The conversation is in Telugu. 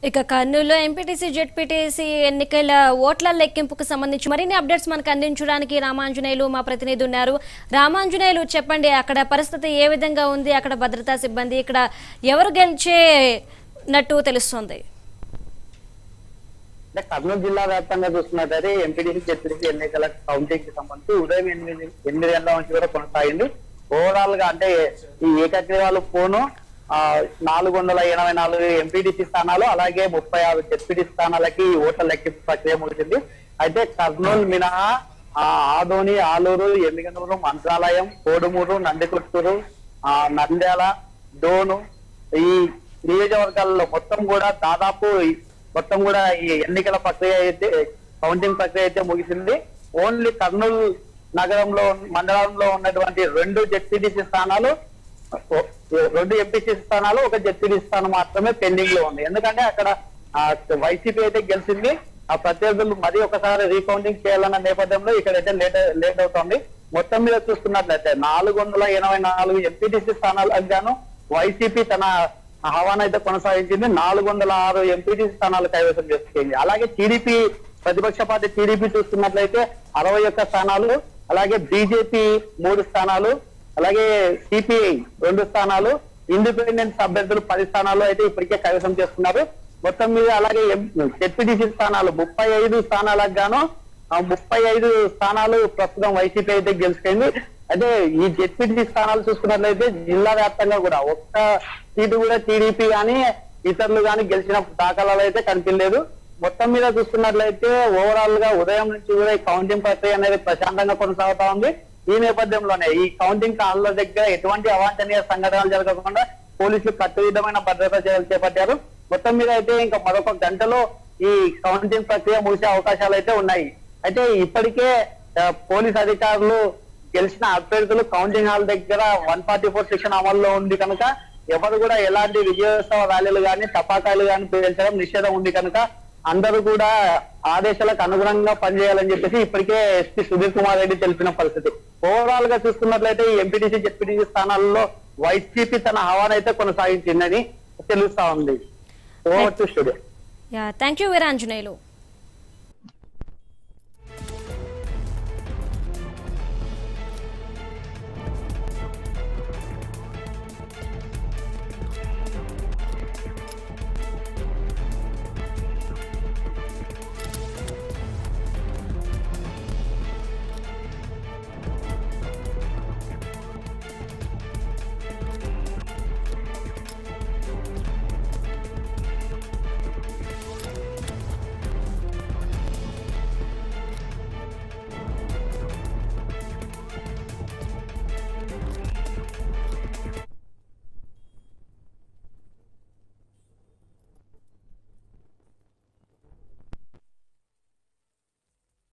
ఇక కర్నూలులో ఎంపీటీసీ జెడ్పీటీసీ ఎన్నికల ఓట్ల లెక్కింపుకు సంబంధించి మరిన్ని అప్డేట్స్ మనకు అందించడానికి రామాంజనేయులు మా ప్రతినిధి ఉన్నారు రామాంజనేయులు చెప్పండి అక్కడ పరిస్థితి ఏ విధంగా ఉంది అక్కడ భద్రతా సిబ్బంది ఇక్కడ ఎవరు గెలిచేనట్టు తెలుస్తుంది అంటే కర్నూలు జిల్లా వ్యాప్తంగా చూస్తున్నట్లయితే ఎంపీడీసీ జెడ్పీటీసీ ఎన్నికల కౌంటింగ్ కి సంబంధించి ఉదయం ఎనిమిది ఎనిమిది గంటల నుంచి కూడా కొనసాగింది ఓవరాల్ గా అంటే ఈ ఏకగ్రీవాలు పోను ఆ, నాలుగు వందల ఎనభై నాలుగు ఎంపీడీసీ స్థానాలు అలాగే ముప్పై ఆరు జెడ్పీటీ స్థానాలకి ఈ ఓట్ల లెక్కింపు ప్రక్రియ ముగిసింది అయితే కర్నూలు మినహా ఆ, ఆదోని ఆలూరు ఎమ్మిగనూరు మంత్రాలయం కోడుమూరు నందికొట్టూరు ఆ, నంద్యాల డోను ఈ నియోజకవర్గాల్లో మొత్తం కూడా దాదాపు ఈ- మొత్తం కూడా ఈ ఎన్నికల ప్రక్రియ అయితే కౌంటింగ్ ప్రక్రియ అయితే ముగిసింది ఓన్లీ కర్నూలు నగరంలో మండలంలో ఉన్నటువంటి రెండు జెడ్పీటీసీ స్థానాలు ఓ- రెండు ఎంపీసీ స్థానాలు ఒక జెడ్పీటీ స్థానం మాత్రమే పెండింగ్ లో ఉంది ఎందుకంటే అక్కడ వైసీపీ అయితే గెలిచింది ఆ ప్రత్యర్థులు మరి ఒకసారి రీకౌంటింగ్ చేయాలన్న నేపథ్యంలో ఇక్కడైతే లేట్ లేట్ అవుతోంది మొత్తం మీద చూస్తున్నట్లయితే నాలుగు వందల ఎనభై నాలుగు ఎంపీటీసీ స్థానాలకు గాను వైసీపీ తన హవాను అయితే కొనసాగించింది నాలుగు వందల ఆరు ఎంపీటీసీ స్థానాలు కైవసం చేసుకుంది అలాగే టీడీపీ ప్రతిపక్ష పార్టీ టీడీపీ చూస్తున్నట్లయితే అరవై ఒక్క స్థానాలు అలాగే బీజేపీ మూడు స్థానాలు అలాగే సిపిఐ రెండు స్థానాలు ఇండిపెండెంట్ అభ్యర్థులు పది స్థానాలు అయితే ఇప్పటికే కైవసం చేస్తున్నారు మొత్తం మీద అలాగే జెడ్పీటీసీ స్థానాలు ముప్పై ఐదు స్థానాలకు గాను ఆ ముప్పై ఐదు స్థానాలు ప్రస్తుతం వైసీపీ అయితే గెలుచుకుంది అయితే ఈ జెడ్పీటీసీ స్థానాలు చూసుకున్నట్లయితే జిల్లా వ్యాప్తంగా కూడా ఒక్క సీటు కూడా టీడీపీ కానీ ఇతరులు కానీ గెలిచిన దాఖలాలు అయితే కనిపించలేదు మొత్తం మీద చూస్తున్నట్లయితే ఓవరాల్ గా ఉదయం నుంచి కూడా ఈ కౌంటింగ్ ప్రక్రియ అనేది ప్రశాంతంగా కొనసాగుతా ఉంది ఈ నేపథ్యంలోనే ఈ కౌంటింగ్ హాల్ల దగ్గర ఎటువంటి అవాంఛనీయ సంఘటనలు జరగకుండా పోలీసులు కట్టుదిట్టమైన భద్రతా చర్యలు చేపట్టారు మొత్తం మీద అయితే ఇంకా మరొక గంటలో ఈ కౌంటింగ్ ప్రక్రియ ముగిసే అవకాశాలు అయితే ఉన్నాయి అయితే ఇప్పటికే ఆ, పోలీస్ అధికారులు గెలిచిన అభ్యర్థులు కౌంటింగ్ హాల్ దగ్గర వన్ ఫార్టీ ఫోర్ సెక్షన్ అమల్లో ఉంది కనుక ఎవరు కూడా ఎలాంటి విజయోత్సవ ర్యాలీలు కానీ టపాకాయలు కానీ పేల్చడం నిషేధం ఉంది కనుక అందరూ కూడా ఆదేశాలకు అనుగుణంగా పనిచేయాలని చెప్పేసి ఇప్పటికే ఎస్పీ సుధీర్ కుమార్ రెడ్డి తెలిపిన పరిస్థితి ఓవరాల్ గా చూసుకున్నట్లయితే ఈ ఎంపీటీసీ జెడ్పీటీసీ స్థానాల్లో వైసీపీ తన హవానైతే కొనసాగించిందని తెలుస్తా ఉంది over to studio yeah thank you Veeranjaneyulu